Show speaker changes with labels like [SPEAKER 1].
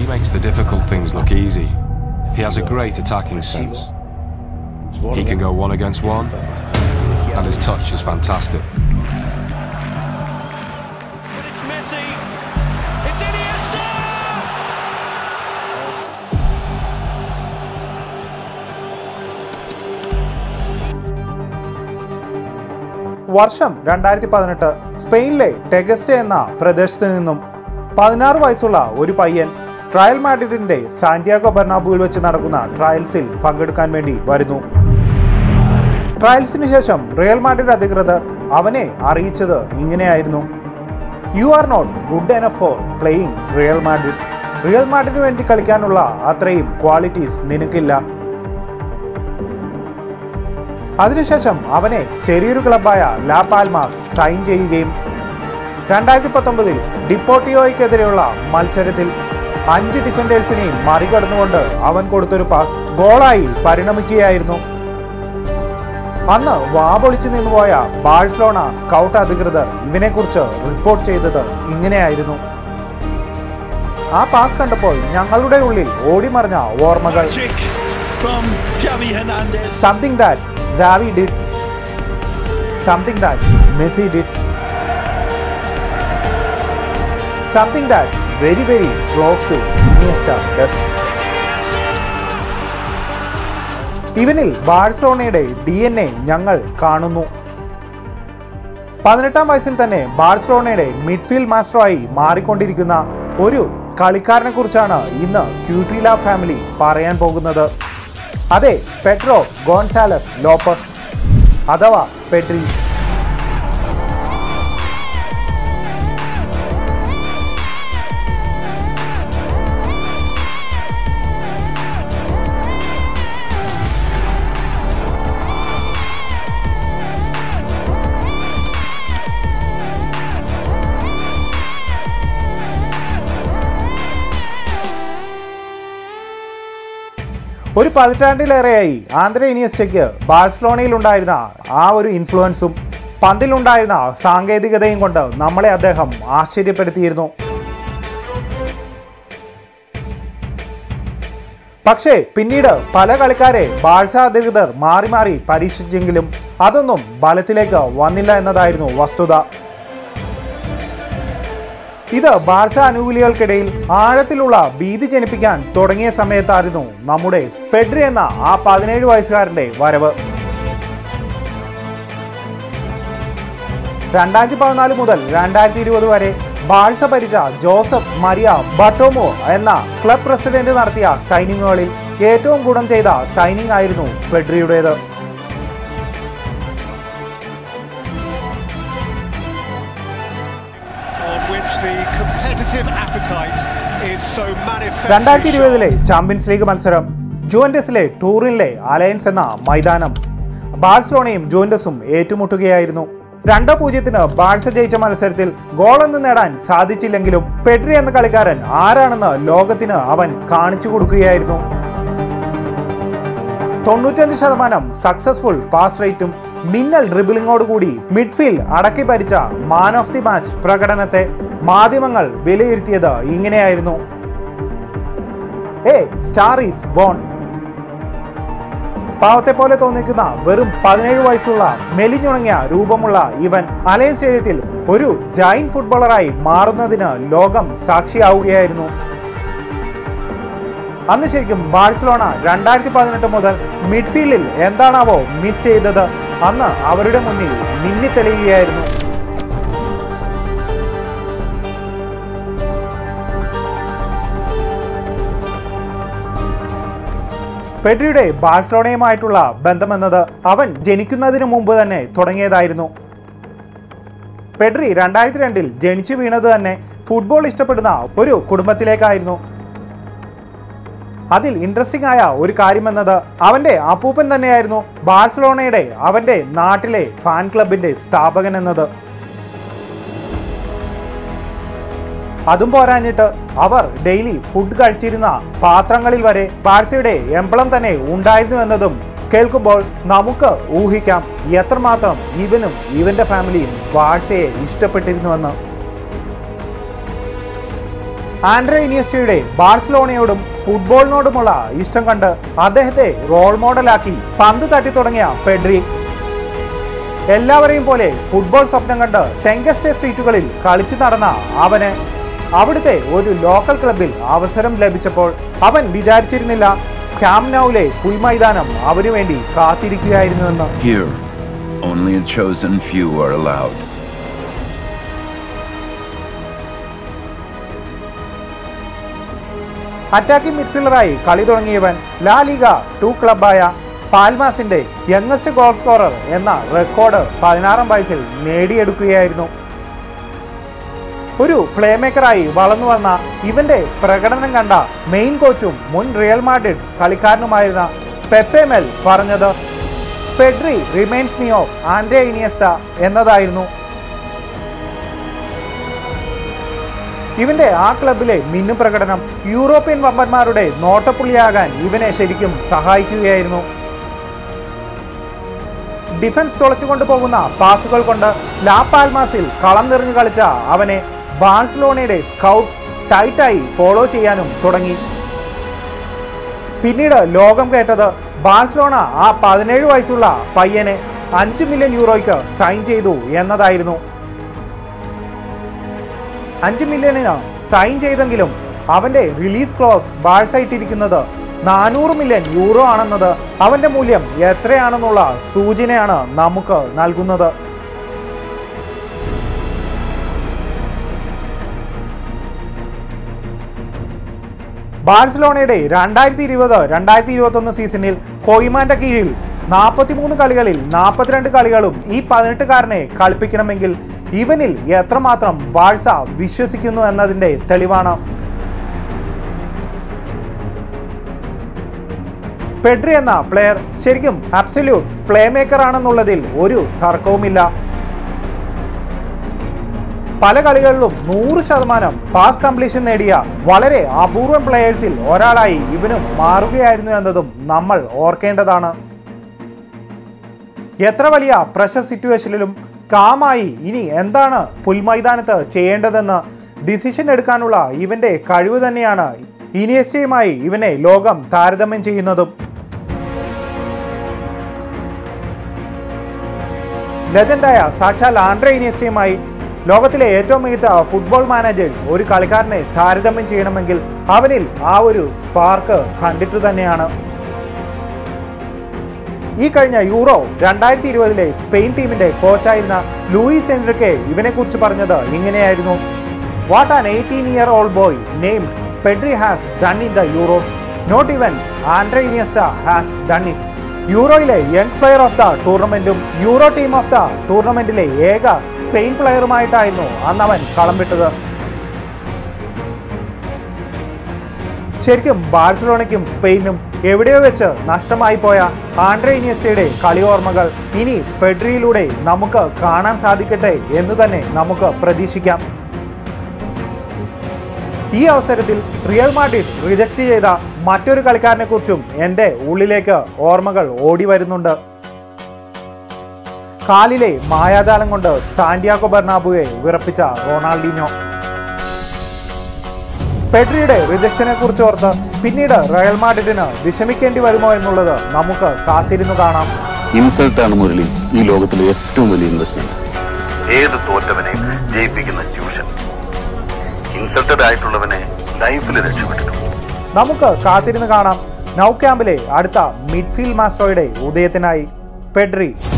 [SPEAKER 1] makes the difficult things look easy. He has a great attacking sense. He can go one against one, and his touch is fantastic.
[SPEAKER 2] It's Messi. It's Iniesta.
[SPEAKER 3] വർഷം രണ്ടായിരത്തി പതിനെട്ട് സ്പെയിനിലെ ടെഗസ്റ്റെ എന്ന പ്രദേശത്ത് നിന്നും പതിനാറ് വയസ്സുള്ള ഒരു പയ്യൻ ട്രയൽ മാഡ്രിഡിന്റെ സാന്റിയാഗോ ബെർണാബുവിൽ വെച്ച് നടക്കുന്ന ട്രയൽസിൽ പങ്കെടുക്കാൻ വേണ്ടി വരുന്നു ട്രയൽസിന് ശേഷം റിയൽ മാഡ്രിഡ് അധികൃതർ അവനെ അറിയിച്ചത് ഇങ്ങനെയായിരുന്നു you are not good enough for playing Real Madrid Real മാഡ്രിഡിന് വേണ്ടി കളിക്കാനുള്ള അത്രയും ക്വാളിറ്റീസ് നിനക്കില്ല അതിനുശേഷം അവനെ ചെറിയൊരു ക്ലബായ ലാ പാൽമാസ് സൈൻ ചെയ്യുകയും രണ്ടായിരത്തി പത്തൊമ്പതിൽ ഡിപ്പോട്ടിയോയ്ക്കെതിരെയുള്ള മത്സരത്തിൽ അഞ്ച് ഡിഫൻഡേഴ്സിനെയും മറികടന്നുകൊണ്ട് അവൻ കൊടുത്തൊരു പാസ് ഗോളായി പരിണമിക്കുകയായിരുന്നു അന്ന് വാപൊളിച്ചു നിന്നുപോയ ബാഴ്സലോണ സ്കൗട്ട് അധികൃതർ ഇവനെക്കുറിച്ച് റിപ്പോർട്ട് ചെയ്തത് ഇങ്ങനെയായിരുന്നു ആ പാസ് കണ്ടപ്പോൾ ഞങ്ങളുടെ ഉള്ളിൽ ഓടിമറിഞ്ഞ ഓർമ്മകൾ
[SPEAKER 4] Magic from Javi Hernandez.
[SPEAKER 3] something that Xavi did, something that Messi did, something that very very close to Iniesta does. ഇവനിൽ ബാഴ്സലോണയുടെ ഡി എൻ എ ഞങ്ങൾ കാണുന്നു പതിനെട്ടാം വയസ്സിൽ തന്നെ ബാഴ്സലോണയുടെ മിഡ്ഫീൽഡ് മാസ്റ്ററായി മാറിക്കൊണ്ടിരിക്കുന്ന ഒരു കളിക്കാരനെ കുറിച്ചാണ് ഇന്ന് ക്യൂട്രീല ഫാമിലി പറയാൻ പോകുന്നത് അതെ പെട്രോ ഗോൺസാലസ് ലോപ്പസ് അഥവാ പെട്രി ഒരു പതിറ്റാണ്ടിലേറെയായി ആന്ധ്ര ഇനിയസ്റ്റയ്ക്ക് ബാഴ്സലോണയിൽ ഉണ്ടായിരുന്ന ആ ഒരു ഇൻഫ്ലുവൻസും പന്തിലുണ്ടായിരുന്ന സാങ്കേതികതയും കൊണ്ട് നമ്മളെ അദ്ദേഹം ആശ്ചര്യപ്പെടുത്തിയിരുന്നു പക്ഷേ പിന്നീട് പല കളിക്കാരെ ബാഴ്സ അധികൃതർ മാറി മാറി പരീക്ഷിച്ചെങ്കിലും അതൊന്നും ബലത്തിലേക്ക് വന്നില്ല എന്നതായിരുന്നു വസ്തുത ഇത് ബാർസ അനുകൂലികൾക്കിടയിൽ ആഴത്തിലുള്ള ഭീതി ജനിപ്പിക്കാൻ തുടങ്ങിയ സമയത്തായിരുന്നു നമ്മുടെ പെഡ്രി എന്ന ആ പതിനേഴ് വയസ്സുകാരന്റെ വരവ് രണ്ടായിരത്തി പതിനാല് മുതൽ രണ്ടായിരത്തി ഇരുപത് വരെ ബാഴ്സ ഭരിച്ച ജോസഫ് മരിയ ബട്ടോമോ എന്ന ക്ലബ് പ്രസിഡന്റ് നടത്തിയ സൈനിങ്ങുകളിൽ ഏറ്റവും ഗുണം ചെയ്ത സൈനിങ് ആയിരുന്നു പെഡ്രിയുടേത്
[SPEAKER 5] on which the competitive appetite is so manifestly
[SPEAKER 3] രണ്ടായിരത്തി ഇരുപതിലെ ചാമ്പ്യൻസ് ലീഗ് മത്സരം ജുവൻഡസിലെ ടൂറിനിലെ അലയൻസ് എന്ന മൈതാനം ബാഴ്സലോണയും ജുവൻഡസും ഏറ്റുമുട്ടുകയായിരുന്നു രണ്ട് പൂജ്യത്തിന് ബാഴ്സ ജയിച്ച മത്സരത്തിൽ ഗോളൊന്നും നേടാൻ സാധിച്ചില്ലെങ്കിലും പെഡ്രി എന്ന കളിക്കാരൻ ആരാണെന്ന് ലോകത്തിന് അവൻ കാണിച്ചു കൊടുക്കുകയായിരുന്നു തൊണ്ണൂറ്റഞ്ച് ശതമാനം സക്സസ്ഫുൾ പാസ് റേറ്റും മിന്നൽ ഡ്രിബിളിങ്ങോടുകൂടി മിഡ്ഫീൽഡ് അടക്കി ഭരിച്ച മാൻ ഓഫ് ദി മാച്ച് പ്രകടനത്തെ മാധ്യമങ്ങൾ വിലയിരുത്തിയത് ഇങ്ങനെയായിരുന്നു ഏ സ്റ്റാർ ഈസ് ബോൺ പാവത്തെ പോലെ തോന്നിക്കുന്ന വെറും പതിനേഴ് വയസ്സുള്ള മെലിഞ്ഞുണങ്ങിയ രൂപമുള്ള ഇവൻ അലയൻ സ്റ്റേഡിയത്തിൽ ഒരു ജൈൻ ഫുട്ബോളറായി മാറുന്നതിന് ലോകം സാക്ഷിയാവുകയായിരുന്നു അന്ന് ശരിക്കും ബാഴ്സലോണ രണ്ടായിരത്തി പതിനെട്ട് മുതൽ മിഡ്ഫീൽഡിൽ എന്താണാവോ മിസ് ചെയ്തത് അന്ന് അവരുടെ മുന്നിൽ മിന്നിത്തെളിയുകയായിരുന്നു പെഡ്രിയുടെ ബാഴ്സലോണയുമായിട്ടുള്ള ബന്ധമെന്നത് അവൻ ജനിക്കുന്നതിന് മുമ്പ് തന്നെ തുടങ്ങിയതായിരുന്നു പെഡ്രി രണ്ടായിരത്തി രണ്ടിൽ ജനിച്ചു വീണത് തന്നെ ഫുട്ബോൾ ഇഷ്ടപ്പെടുന്ന ഒരു കുടുംബത്തിലേക്കായിരുന്നു അതിൽ ഇൻട്രസ്റ്റിംഗ് ആയ ഒരു കാര്യമെന്നത് അവന്റെ അപ്പൂപ്പൻ തന്നെയായിരുന്നു ബാഴ്സലോണയുടെ അവന്റെ നാട്ടിലെ ഫാൻ ക്ലബിന്റെ സ്ഥാപകൻ എന്നത് അതും പോരാഞ്ഞിട്ട് അവർ ഡെയിലി ഫുഡ് കഴിച്ചിരുന്ന പാത്രങ്ങളിൽ വരെ ബാഴ്സയുടെ എംബ്ലം തന്നെ ഉണ്ടായിരുന്നു എന്നതും കേൾക്കുമ്പോൾ നമുക്ക് ഊഹിക്കാം എത്രമാത്രം ഇവനും ഇവന്റെ ഫാമിലിയും ബാഴ്സയെ ഇഷ്ടപ്പെട്ടിരുന്നുവെന്ന് ആൻഡ്രേ ഇനിയസ്റ്റയുടെ ബാർസലോണയോടും ഫുട്ബോളിനോടുമുള്ള ഇഷ്ടം കണ്ട് അദ്ദേഹത്തെ റോൾ മോഡലാക്കി പന്ത് തട്ടി തുടങ്ങിയ പെഡ്രി എല്ലാവരെയും പോലെ ഫുട്ബോൾ സ്വപ്നം കണ്ട് ടെങ്കസ്റ്റെ സ്ട്രീറ്റുകളിൽ കളിച്ചു നടന്ന അവന് അവിടുത്തെ ഒരു ലോക്കൽ ക്ലബിൽ അവസരം ലഭിച്ചപ്പോൾ അവൻ വിചാരിച്ചിരുന്നില്ല ക്യാംനൌവിലെ പുൽമൈതാനം അവനു വേണ്ടി കാത്തിരിക്കുകയായിരുന്നുവെന്ന്
[SPEAKER 6] Here, only a chosen few are allowed.
[SPEAKER 3] Attacking മിഡ്ഫീൽഡറായി കളി തുടങ്ങിയവൻ ലാ ലീഗ ടു ക്ലബായ പാൽമാസിന്റെ യങ്ങസ്റ്റ് ഗോൾ സ്കോറർ എന്ന റെക്കോർഡ് പതിനാറാം വയസ്സിൽ നേടിയെടുക്കുകയായിരുന്നു ഒരു പ്ലേ മേക്കറായി വളർന്നു വന്ന ഇവന്റെ പ്രകടനം കണ്ട മെയിൻ കോച്ചും മുൻ റിയൽ മാഡ്രിഡ് കളിക്കാരനുമായിരുന്ന പെപ്പെ മെൽ പറഞ്ഞത് Pedri reminds me of Andres Iniesta എന്നതായിരുന്നു ഇവന്റെ ആ ക്ലബിലെ മിന്നും പ്രകടനം യൂറോപ്യൻ വമ്പന്മാരുടെ നോട്ടപ്പുള്ളിയാകാൻ ഇവനെ ശരിക്കും സഹായിക്കുകയായിരുന്നു ഡിഫൻസ് തുളച്ചുകൊണ്ടു പോകുന്ന പാസുകൾ കൊണ്ട് ലാ പാൽമാസിൽ കളം നിറഞ്ഞു കളിച്ച അവനെ ബാഴ്സലോണയുടെ സ്കൗട്ട് ടൈറ്റായി ഫോളോ ചെയ്യാനും തുടങ്ങി പിന്നീട് ലോകം കേട്ടത് ബാഴ്സലോണ ആ പതിനേഴ് വയസ്സുള്ള പയ്യനെ അഞ്ച് മില്യൺ യൂറോയ്ക്ക് സൈൻ ചെയ്തു എന്നതായിരുന്നു അഞ്ച് മില്യണിന് സൈൻ ചെയ്തെങ്കിലും അവന്റെ റിലീസ് ക്ലോസ് ബാഴ്സ ഇട്ടിരിക്കുന്നത് നാനൂറ് മില്യൺ യൂറോ ആണെന്നത് അവന്റെ മൂല്യം എത്രയാണെന്നുള്ള സൂചനയാണ് നമുക്ക് നൽകുന്നത് ബാഴ്സലോണയുടെ രണ്ടായിരത്തി ഇരുപത് രണ്ടായിരത്തി ഇരുപത്തൊന്ന് സീസണിൽ കൊയ്മാന്റെ കീഴിൽ നാൽപ്പത്തിമൂന്ന് കളികളിൽ നാൽപ്പത്തിരണ്ട് കളികളും ഈ പതിനെട്ടുകാരനെ കളിപ്പിക്കണമെങ്കിൽ ഇവനിൽ എത്രമാത്രം ബാഴ്സ വിശ്വസിക്കുന്നു എന്നതിന്റെ തെളിവാണ് പെഡ്രി എന്ന പ്ലെയർ ശരിക്കും അബ്സല്യൂട്ട് പ്ലേ മേക്കർ ആണെന്നുള്ളതിൽ ഒരു തർക്കവുമില്ല പല കളികളിലും നൂറ് ശതമാനം പാസ് കംപ്ലീഷൻ നേടിയ വളരെ അപൂർവം പ്ലെയേഴ്സിൽ ഒരാളായി ഇവനും മാറുകയായിരുന്നു എന്നതും നമ്മൾ ഓർക്കേണ്ടതാണ് എത്ര വലിയ പ്രഷർ സിറ്റുവേഷനിലും കാമായി ഇനി എന്താണ് പുൽമൈതാനത്ത് ചെയ്യേണ്ടതെന്ന് ഡിസിഷൻ എടുക്കാനുള്ള ഇവന്റെ കഴിവ് തന്നെയാണ് ഇനിയസ്റ്റയുമായി ഇവനെ ലോകം താരതമ്യം ചെയ്യുന്നതും ലെജൻഡായ സാക്ഷാൽ ആൻഡ്രേ ഇനിയസ്റ്റയുമായി ലോകത്തിലെ ഏറ്റവും മികച്ച ഫുട്ബോൾ മാനേജേഴ്സ് ഒരു കളിക്കാരനെ താരതമ്യം ചെയ്യണമെങ്കിൽ അവനിൽ ആ ഒരു സ്പാർക്ക് കണ്ടിട്ടു തന്നെയാണ് ഈ കഴിഞ്ഞ യൂറോ രണ്ടായിരത്തി ഇരുപതിലെ സ്പെയിൻ ടീമിന്റെ കോച്ചായിരുന്ന ലൂയിസ് എൻറിക്കെ ഇവനെക്കുറിച്ച് പറഞ്ഞത് ഇങ്ങനെയായിരുന്നു what an eighteen year old boy named Pedri has done in the Euros not ഇവൻ Andres Iniesta has done it യൂറോയിലെ യങ് പ്ലെയർ ഓഫ് ദ ടൂർണമെന്റും യൂറോ ടീം ഓഫ് ദ ടൂർണമെന്റിലെ ഏക സ്പെയിൻ പ്ലെയറുമായിട്ടായിരുന്നു അന്ന് അവൻ കളം വിട്ടത് ശരിക്കും ബാഴ്സലോണയ്ക്കും സ്പെയിനും എവിടെയോ വെച്ച് നഷ്ടമായി പോയ ആൻഡ്രേ ഇനിയസ്റ്റയുടെ കളി ഓർമ്മകൾ ഇനി പെഡ്രിയിലൂടെ നമുക്ക് കാണാൻ സാധിക്കട്ടെ എന്ന് തന്നെ നമുക്ക് പ്രതീക്ഷിക്കാം ഈ അവസരത്തിൽ റിയൽ മാഡ്രിഡ് റിജക്റ്റ് ചെയ്ത മറ്റൊരു കളിക്കാരനെ കുറിച്ചും എൻ്റെ ഉള്ളിലേക്ക് ഓർമ്മകൾ ഓടി വരുന്നുണ്ട് കാലിലെ മായാജാലം കൊണ്ട് സാന്റിയാഗോ ബെർണാബുയെ വിറപ്പിച്ച റൊണാൾഡിനോ പെഡ്രിയുടെ റിജക്ഷനെ കുറിച്ച് ഓർത്ത് പിന്നീട് റയൽ മാഡ്രിഡിന് വിഷമിക്കേണ്ടി വരുമോ എന്നുള്ളത് നമുക്ക് കാത്തിരുന്നു കാണാം
[SPEAKER 7] ഇൻസൾട്ടാണ് മുരളി ഈ ലോകത്തിലെ ഏറ്റവും വലിയ ഇൻവെസ്റ്റ്മെന്റ്
[SPEAKER 8] ഏത് തോറ്റവനെ ജയിപ്പിക്കുന്ന ട്യൂഷൻ ഇൻസൾട്ടഡ് ആയിട്ടുള്ളവനെ ലൈഫിൽ രക്ഷപ്പെട്ടിട്ടുണ്ട്
[SPEAKER 3] നമുക്ക് കാത്തിരുന്ന് കാണാം നൗ ക്യാമ്പിലെ അടുത്ത മിഡ്ഫീൽഡ് മാസ്റ്ററുടെ ഉദയത്തിനായി പെഡ്രി